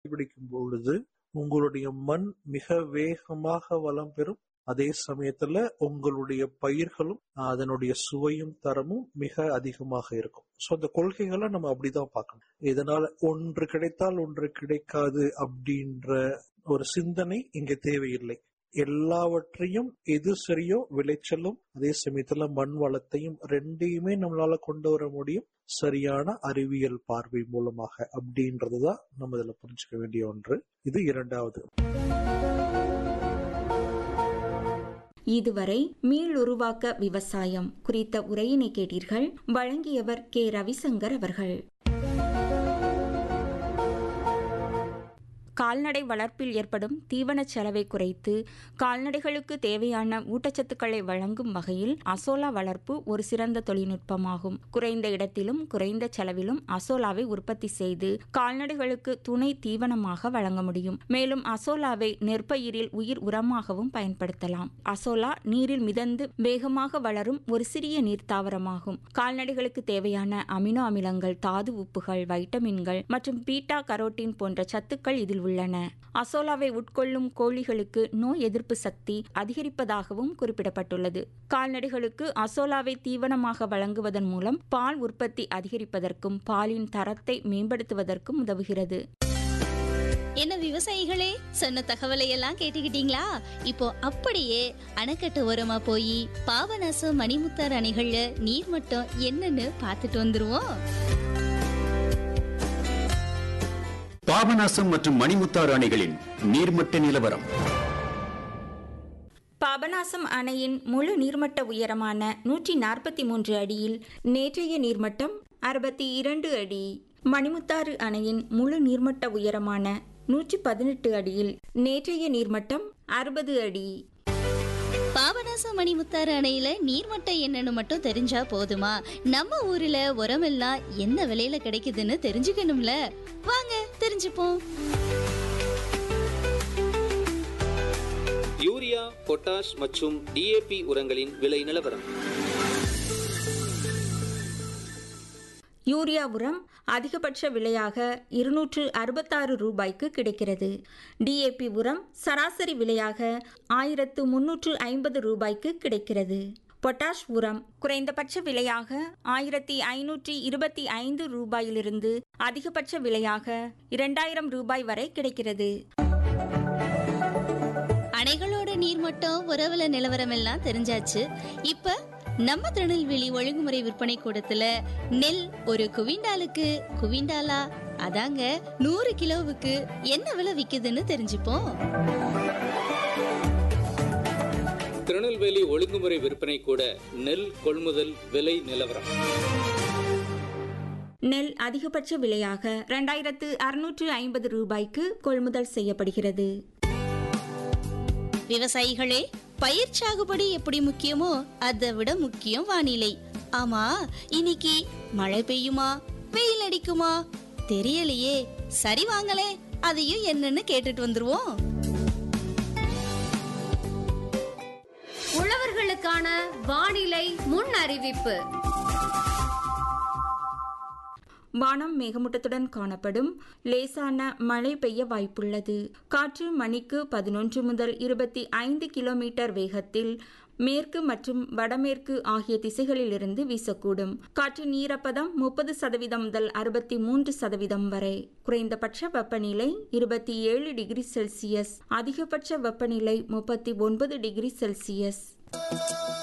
பிடிக்கும் பொழுது உங்களுடைய மண் மிக வேகமாக வளம் பெறும் அதே சமயத்துல உங்களுடைய பயிர்களும் அதனுடைய சுவையும் தரமும் மிக அதிகமாக இருக்கும் சோ அந்த கொள்கைகளை நம்ம அப்படிதான் பார்க்கணும் இதனால ஒன்று கிடைத்தால் ஒன்று கிடைக்காது அப்படின்ற ஒரு சிந்தனை இங்க தேவையில்லை எல்லாவற்றையும் எது சரியோ விளைச்சலும் அதே சமயத்துல மண் வளத்தையும் ரெண்டையுமே நம்மளால கொண்டு வர முடியும் சரியான அறிவியல் பார்வை மூலமாக அப்படின்றதுதான் நம்ம இதுல புரிஞ்சுக்க வேண்டிய ஒன்று இது இரண்டாவது இதுவரை மீளுருவாக்க விவசாயம் குறித்த உரையினை கேட்டீர்கள் வழங்கியவர் கே ரவிசங்கர் அவர்கள் கால்நடை வளர்ப்பில் ஏற்படும் தீவனச் செலவை குறைத்து கால்நடைகளுக்கு தேவையான ஊட்டச்சத்துக்களை வழங்கும் வகையில் அசோலா வளர்ப்பு ஒரு சிறந்த தொழில்நுட்பமாகும் குறைந்த இடத்திலும் குறைந்த செலவிலும் அசோலாவை உற்பத்தி செய்து கால்நடைகளுக்கு துணை தீவனமாக வழங்க முடியும் மேலும் அசோலாவை நெற்பயிரில் உயிர் உரமாகவும் பயன்படுத்தலாம் அசோலா நீரில் மிதந்து வேகமாக வளரும் ஒரு சிறிய நீர்த்தாவரமாகும் கால்நடைகளுக்கு தேவையான அமினோ அமிலங்கள் தாது உப்புகள் வைட்டமின்கள் மற்றும் பீட்டா கரோட்டின் போன்ற சத்துக்கள் இதில் உள்ளன அசோலாவை உட்கொள்ளும் கோழிகளுக்கு நோய் எதிர்ப்பு சக்தி அதிகரிப்பதாகவும் குறிப்பிடப்பட்டுள்ளது கால்நடைகளுக்கு அசோலாவை தீவனமாக வழங்குவதன் மூலம் பால் உற்பத்தி அதிகரிப்பதற்கும் பாலின் தரத்தை மேம்படுத்துவதற்கும் உதவுகிறது என்ன விவசாயிகளே சொன்ன தகவலை எல்லாம் கேட்டுக்கிட்டீங்களா இப்போ அப்படியே அணைக்கட்டு ஓரமா போய் பாபநாசம் மணிமுத்தார் அணைகள்ல நீர் மட்டம் என்னன்னு பார்த்துட்டு வந்துருவோம் பாபநாசம் மற்றும் மணிமுத்தாறு அணைகளின் நீர்மட்ட நிலவரம் பாபநாசம் அணையின் முழு நீர்மட்ட உயரமான நூற்றி நாற்பத்தி மூன்று அடியில் நேற்றைய நீர்மட்டம் அறுபத்தி இரண்டு அடி மணிமுத்தாறு அணையின் முழு நீர்மட்ட உயரமான நூற்றி பதினெட்டு அடியில் நேற்றைய நீர்மட்டம் அறுபது அடி பாபநாசம் மணிமுத்தாறு அணையில நீர்மட்டம் என்னன்னு மட்டும் தெரிஞ்சா போதுமா நம்ம ஊர்ல உரமெல்லாம் என்ன விலையில கிடைக்குதுன்னு தெரிஞ்சுக்கணும்ல வாங்க தெரிஞ்சுப்போம் யூரியா பொட்டாஷ் மற்றும் டிஏபி உரங்களின் விலை நிலவரம் யூரியா உரம் அதிகபட்ச விலையாக இருநூற்று அறுபத்தாறு ரூபாய்க்கு கிடைக்கிறது டிஏபி உரம் சராசரி விலையாக ஆயிரத்து முன்னூற்று ஐம்பது ரூபாய்க்கு கிடைக்கிறது பொட்டாஷ் உரம் குறைந்தபட்ச விலையாக ஆயிரத்தி ஐநூற்றி இருபத்தி ஐந்து ரூபாயிலிருந்து அதிகபட்ச விலையாக இரண்டாயிரம் ரூபாய் வரை கிடைக்கிறது அணைகளோட நீர்மட்டம் உறவுல நிலவரம் எல்லாம் தெரிஞ்சாச்சு இப்ப நம்ம திருநெல்வேலி ஒழுங்குமுறை விற்பனை கூடத்துல நெல் ஒரு குவிண்டாலுக்கு குவிண்டாலா அதாங்க நூறு கிலோவுக்கு என்ன விலை விக்குதுன்னு தெரிஞ்சுப்போம் திருநெல்வேலி ஒழுங்குமுறை விற்பனை கூட நெல் கொள்முதல் விலை நிலவரம் நெல் அதிகபட்ச விலையாக இரண்டாயிரத்து அறுநூற்று ஐம்பது ரூபாய்க்கு கொள்முதல் செய்யப்படுகிறது விவசாயிகளே பயிர் சாகுபடி எப்படி முக்கியமோ அதை விட முக்கியம் வானிலை ஆமா இன்னைக்கு மழை பெய்யுமா வெயில் அடிக்குமா தெரியலையே சரி வாங்களே அதையும் என்னன்னு கேட்டுட்டு வந்துருவோம் உழவர்களுக்கான வானிலை முன் அறிவிப்பு வானம் மேகமூட்டத்துடன் காணப்படும் லேசான மழை பெய்ய வாய்ப்புள்ளது காற்று மணிக்கு பதினொன்று முதல் இருபத்தி ஐந்து கிலோமீட்டர் வேகத்தில் மேற்கு மற்றும் வடமேற்கு ஆகிய திசைகளிலிருந்து வீசக்கூடும் காற்றின் ஈரப்பதம் முப்பது சதவீதம் முதல் அறுபத்தி மூன்று சதவீதம் வரை குறைந்தபட்ச வெப்பநிலை இருபத்தி ஏழு டிகிரி செல்சியஸ் அதிகபட்ச வெப்பநிலை முப்பத்தி ஒன்பது டிகிரி செல்சியஸ்